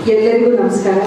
ಎಲ್ಲರಿಗೂ ನಮಸ್ಕಾರ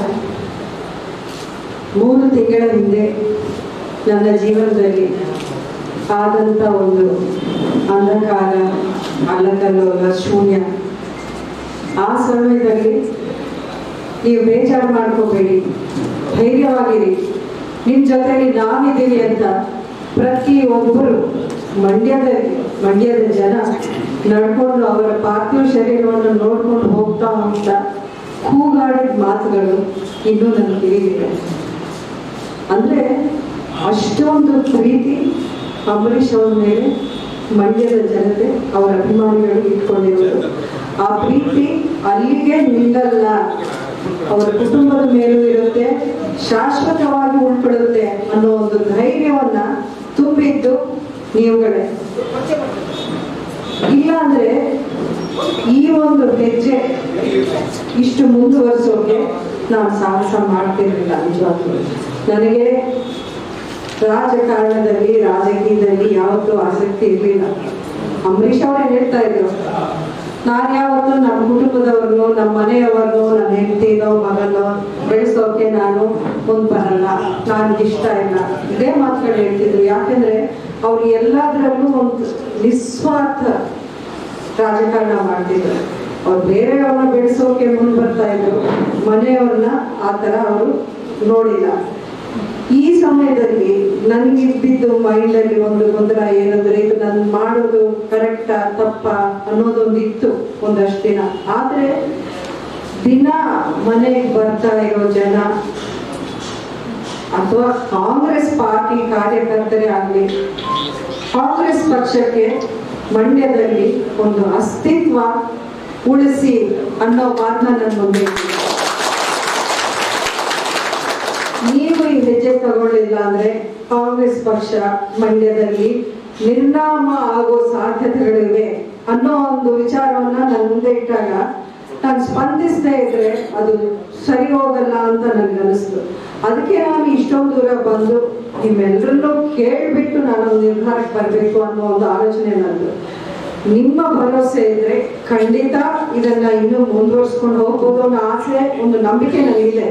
ಮೂರು ತಿಂಗಳ ಹಿಂದೆ ನನ್ನ ಜೀವನದಲ್ಲಿ ಆದಂಥ ಒಂದು ಅಂಧಕಾರ ಅಲ್ಲಕಲ್ಲೋಲ ಶೂನ್ಯ ಆ ಸಮಯದಲ್ಲಿ ನೀವು ಬೇಜಾರು ಮಾಡ್ಕೋಬೇಡಿ ಧೈರ್ಯವಾಗಿರಿ ನಿಮ್ಮ ಜೊತೆಲಿ ನಾವಿದ್ದೀವಿ ಅಂತ ಪ್ರತಿಯೊಬ್ಬರು ಮಂಡ್ಯದಲ್ಲಿ ಮಂಡ್ಯದ ಜನ ನಡ್ಕೊಂಡು ಅವರ ಪಾರ್ಥಿವ ಶರೀರವನ್ನು ನೋಡ್ಕೊಂಡು ಹೋಗ್ತಾ ಹೋಗ್ತಾ ಕೂಗಾಡಿದ ಮಾತುಗಳು ಇನ್ನೂ ನನಗೆ ತಿಳಿದಿದೆ ಅಂದ್ರೆ ಅಷ್ಟೊಂದು ಪ್ರೀತಿ ಅಂಬರೀಷ್ ಅವ್ರ ಮೇಲೆ ಮಂಡ್ಯದ ಜನತೆ ಅವರ ಅಭಿಮಾನಿಗಳು ಇಟ್ಕೊಂಡಿರೋದು ಆ ಪ್ರೀತಿ ಅಲ್ಲಿಗೆ ನಿಲ್ಲಲ್ಲ ಅವರ ಕುಟುಂಬದ ಮೇಲೂ ಇರುತ್ತೆ ಶಾಶ್ವತವಾಗಿ ಉಳ್ಕೊಳ್ಳುತ್ತೆ ಅನ್ನೋ ಒಂದು ಧೈರ್ಯವನ್ನ ತುಂಬಿದ್ದು ನೀವುಗಳೇ ಇಲ್ಲ ಅಂದ್ರೆ ಈ ಒಂದು ಹೆಜ್ಜೆ ಇಷ್ಟು ಮುಂದುವರಿಸೋಕೆ ನಾನು ಸಾಹಸ ಮಾಡ್ತಿರ್ಲಿಲ್ಲ ನಿಜವಾಗ್ಲೂ ನನಗೆ ರಾಜಕಾರಣದಲ್ಲಿ ರಾಜಕೀಯದಲ್ಲಿ ಯಾವತ್ತೂ ಆಸಕ್ತಿ ಇರಲಿಲ್ಲ ಅಂಬರೀಷ್ ಅವರೇ ಹೇಳ್ತಾ ಇದ್ರು ನಾನು ಯಾವತ್ತೂ ನಮ್ಮ ಕುಟುಂಬದವ್ರನ್ನು ನಮ್ಮ ಮನೆಯವ್ರನ್ನು ನನ್ನ ಹೆಂಡತಿನೋ ಮಗನೋ ಬೆಳೆಸೋಕೆ ನಾನು ಮುಂದ್ ಬರಲ್ಲ ನನ್ಗೆ ಇಷ್ಟ ಇಲ್ಲ ಇದೇ ಮಾತುಗಳು ಹೇಳ್ತಿದ್ರು ಯಾಕಂದ್ರೆ ಅವ್ರು ಎಲ್ಲದರಲ್ಲೂ ಒಂದು ನಿಸ್ವಾರ್ಥ ರಾಜಕಾರಣ ಮಾಡ್ತಿದ್ರು ಅವ್ರು ಬೇರೆಯವ್ರನ್ನ ಬೆಳೆಸೋಕೆ ಮುಂದೆ ಬರ್ತಾ ಇದ್ರು ಮನೆಯವ್ರನ್ನ ಆ ತರ ಅವರು ನೋಡಿಲ್ಲ ಈ ಸಮಯದಲ್ಲಿ ನನ್ಗೆ ಇದ್ದಿದ್ದು ಮೈಂಡ್ ಅಲ್ಲಿ ಒಂದು ಗೊಂದಲ ಏನಂದ್ರೆ ಇದು ನನ್ ಮಾಡೋದು ಕರೆಕ್ಟಾ ತಪ್ಪಾ ಅನ್ನೋದೊಂದು ಇತ್ತು ಒಂದಷ್ಟು ದಿನ ಆದ್ರೆ ದಿನ ಮನೆಗೆ ಬರ್ತಾ ಇರೋ ಜನ ಅಥವಾ ಕಾಂಗ್ರೆಸ್ ಪಾರ್ಟಿ ಕಾರ್ಯಕರ್ತರೇ ಆಗಲಿ ಕಾಂಗ್ರೆಸ್ ಪಕ್ಷಕ್ಕೆ ಮಂಡ್ಯದಲ್ಲಿ ಒಂದು ಅಸ್ತಿತ್ವ ಉಳಿಸಿ ಅನ್ನೋ ಮಾತನ್ನ ನನ್ನ ಮುಂದೆ ಇಟ್ಟಿದ್ದಾರೆ. ನೀವು ಈ ಹೆಜ್ಜೆ ತಗೊಳ್ಳಿಲ್ಲ ಅಂದ್ರೆ ಕಾಂಗ್ರೆಸ್ ಪಕ್ಷ ಮಂಡ್ಯದಲ್ಲಿ ನಿರ್ನಾಮ ಆಗೋ ಸಾಧ್ಯತೆಗಳಿವೆ ಅನ್ನೋ ಒಂದು ವಿಚಾರವನ್ನ ನನ್ನ ಮುಂದೆ ಇಟ್ಟಾಗ ನಾನು ಸ್ಪಂದಿಸದೇ ಇದ್ರೆ ಅದು ಸರಿ ಹೋಗಲ್ಲ ಅಂತ ನನಗೆ ಅನಿಸ್ತು ಅದಕ್ಕೆ ನಾನು ಇಷ್ಟೊಂದು ದೂರ ಬಂದು ನಿಮ್ಮೆಲ್ಲರನ್ನೂ ಕೇಳ್ಬಿಟ್ಟು ನಾನು ಒಂದು ನಿರ್ಧಾರಕ್ಕೆ ಬರಬೇಕು ಅನ್ನೋ ಒಂದು ಆಲೋಚನೆ ನಂದು ನಿಮ್ಮ ಭರವಸೆ ಇದ್ರೆ ಖಂಡಿತ ಇದನ್ನ ಇನ್ನೂ ಮುಂದುವರ್ಸ್ಕೊಂಡು ಹೋಗ್ಬೋದು ಅನ್ನೋ ಆಸೆ ಒಂದು ನಂಬಿಕೆ ನನಗಿದೆ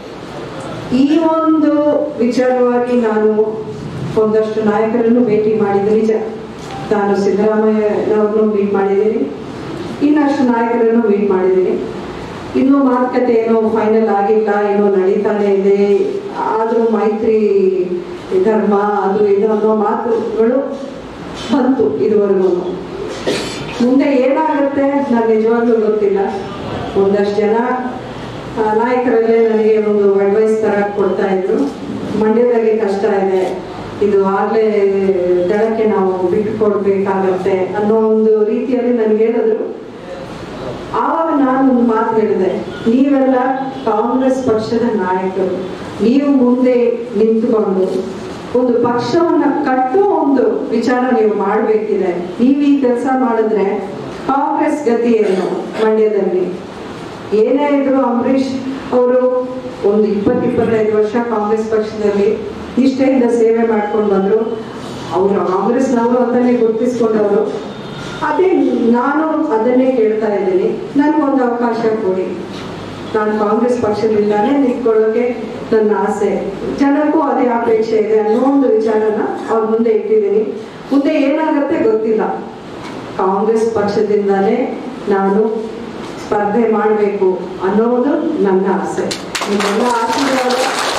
ಈ ಒಂದು ವಿಚಾರವಾಗಿ ನಾನು ಒಂದಷ್ಟು ನಾಯಕರನ್ನು ಭೇಟಿ ಮಾಡಿದ್ದು ನಿಜ ನಾನು ಸಿದ್ದರಾಮಯ್ಯನವ್ರನ್ನು ಮೀಟ್ ಮಾಡಿದ್ದೀನಿ ಇನ್ನಷ್ಟು ನಾಯಕರನ್ನು ಮೀಟ್ ಮಾಡಿದ್ದೀನಿ ಇನ್ನೂ ಮಾತುಕತೆ ಏನೋ ಫೈನಲ್ ಆಗಿಲ್ಲ ಏನೋ ನಡೀತಾನೆ ಇದೆ ಆದ್ರೂ ಮೈತ್ರಿ ಧರ್ಮ ಅದು ಇದು ಅನ್ನೋ ಮಾತುಗಳು ಬಂತು ಇದುವರೆಗೂ ಮುಂದೆ ಏನಾಗುತ್ತೆ ನಾನು ನಿಜವಾಗ್ಲೂ ಗೊತ್ತಿಲ್ಲ ಒಂದಷ್ಟು ಜನ ಆ, ನಾಯಕರಲ್ಲೇ ನನಗೆ ಒಂದು ಅಡ್ವೈಸ್ ತರ ಕೊಡ್ತಾ ಇದ್ರು ಮಂಡ್ಯದಲ್ಲಿ ಕಷ್ಟ ಇದೆ ಇದು ಆಗ್ಲೇ ದಳಕ್ಕೆ ನಾವು ಬಿಟ್ಟು ಕೊಡ್ಬೇಕಾಗತ್ತೆ ಅನ್ನೋ ಒಂದು ರೀತಿಯಲ್ಲಿ ನನಗೆ ಹೇಳಿದ್ರು ಆವಾಗ ನಾನು ಒಂದು ಮಾತು ಹೇಳಿದೆ ನೀವೆಲ್ಲ ಕಾಂಗ್ರೆಸ್ ಪಕ್ಷದ ನಾಯಕರು ನೀವು ಮುಂದೆ ನಿಂತುಕೊಂಡು ಒಂದು ಪಕ್ಷವನ್ನ ಕಟ್ಟೋ ಒಂದು ವಿಚಾರ ನೀವು ಮಾಡಬೇಕಿದೆ ನೀವು ಈ ಕೆಲಸ ಮಾಡಿದ್ರೆ ಕಾಂಗ್ರೆಸ್ ಗತಿ ಏನು ಮಂಡ್ಯದಲ್ಲಿ ಏನೇ ಇದ್ರು ಅಂಬರೀಷ್ ಅವರು ಒಂದು ಇಪ್ಪತ್ತು ಇಪ್ಪತ್ತೈದು ವರ್ಷ ಕಾಂಗ್ರೆಸ್ ಪಕ್ಷದಲ್ಲಿ ನಿಷ್ಠೆಯಿಂದ ಸೇವೆ ಮಾಡ್ಕೊಂಡು ಬಂದ್ರು ಅವರು ಕಾಂಗ್ರೆಸ್ನವರು ಅಂತಾನೆ ಗುರುತಿಸ್ಕೊಂಡವರು ಅದೇ ನಾನು ಅದನ್ನೇ ಕೇಳ್ತಾ ಇದ್ದೀನಿ ನನಗೊಂದು ಅವಕಾಶ ಕೊಡಿ ನಾನು ಕಾಂಗ್ರೆಸ್ ಪಕ್ಷದಿಂದಾನೇ ನಿಂತ್ಕೊಳ್ಳೋಕೆ ನನ್ನ ಆಸೆ ಜನಕ್ಕೂ ಅದೇ ಅಪೇಕ್ಷೆ ಇದೆ ಅನ್ನೋ ಒಂದು ವಿಚಾರನ ಅವ್ರ ಮುಂದೆ ಇಟ್ಟಿದ್ದೀನಿ ಮುಂದೆ ಏನಾಗುತ್ತೆ ಗೊತ್ತಿಲ್ಲ ಕಾಂಗ್ರೆಸ್ ಪಕ್ಷದಿಂದಾನೇ ನಾನು ಸ್ಪರ್ಧೆ ಮಾಡಬೇಕು ಅನ್ನೋದು ನನ್ನ ಆಸೆ ನಿಮ್ಮೆಲ್ಲ ಆಶೀರ್ವಾದ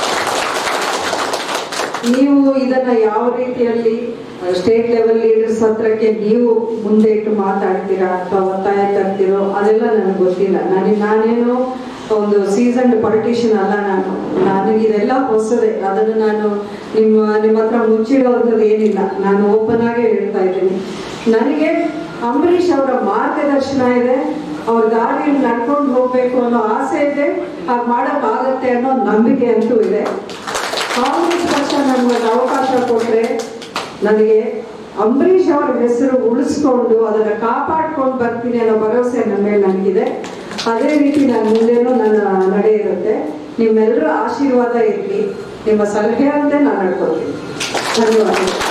ನೀವು ಇದನ್ನ ಯಾವ ರೀತಿಯಲ್ಲಿ ಸ್ಟೇಟ್ ಲೆವೆಲ್ ಲೀಡರ್ಸ್ ಹತ್ರಕ್ಕೆ ನೀವು ಮುಂದೆ ಇಟ್ಟು ಮಾತಾಡ್ತೀರಾ ಅಥವಾ ಒತ್ತಾಯ ತರ್ತೀರೋ ಅದೆಲ್ಲ ನನಗೆ ಗೊತ್ತಿಲ್ಲ ನನಗೆ ನಾನೇನು ಒಂದು ಸೀಸನ್ಡ್ ಪೊಲಿಟಿಷಿಯನ್ ಅಲ್ಲ ನಾನು ನನಗೆ ಇದೆಲ್ಲ ಹೊಸದೇ ಅದನ್ನು ನಾನು ನಿಮ್ಮ ನಿಮ್ಮ ಹತ್ರ ಮುಚ್ಚಿಡುವಂಥದ್ದು ಏನಿಲ್ಲ ನಾನು ಓಪನ್ ಆಗೇ ಹೇಳ್ತಾ ಇದ್ದೀನಿ ನನಗೆ ಅಂಬರೀಷ್ ಅವರ ಮಾರ್ಗದರ್ಶನ ಇದೆ ಅವ್ರ ದಾರಿಯಲ್ಲಿ ನಡ್ಕೊಂಡು ಹೋಗ್ಬೇಕು ಅನ್ನೋ ಆಸೆ ಇದೆ ಹಾಗೆ ಮಾಡೋಕ್ಕಾಗತ್ತೆ ಅನ್ನೋ ನಂಬಿಕೆ ಅಂತೂ ಇದೆ ಕಾಂಗ್ರೆಸ್ ಪಕ್ಷ ನನಗೆ ಅವಕಾಶ ಕೊಟ್ರೆ ನನಗೆ ಅಂಬರೀಷ್ ಅವರ ಹೆಸರು ಉಳಿಸ್ಕೊಂಡು ಅದನ್ನ ಕಾಪಾಡ್ಕೊಂಡು ಬರ್ತೀನಿ ಅನ್ನೋ ಭರವಸೆ ನನ್ನ ಮೇಲೆ ನನಗಿದೆ ಅದೇ ರೀತಿ ನನ್ನ ಮುಂದೆನೂ ನನ್ನ ನಡೆ ಇರುತ್ತೆ ನಿಮ್ಮೆಲ್ಲರ ಆಶೀರ್ವಾದ ಇರಲಿ ನಿಮ್ಮ ಸಲಹೆ ಅಂತೆ ನಾನು ನಡ್ಕೊಳ್ತೀನಿ ಧನ್ಯವಾದಗಳು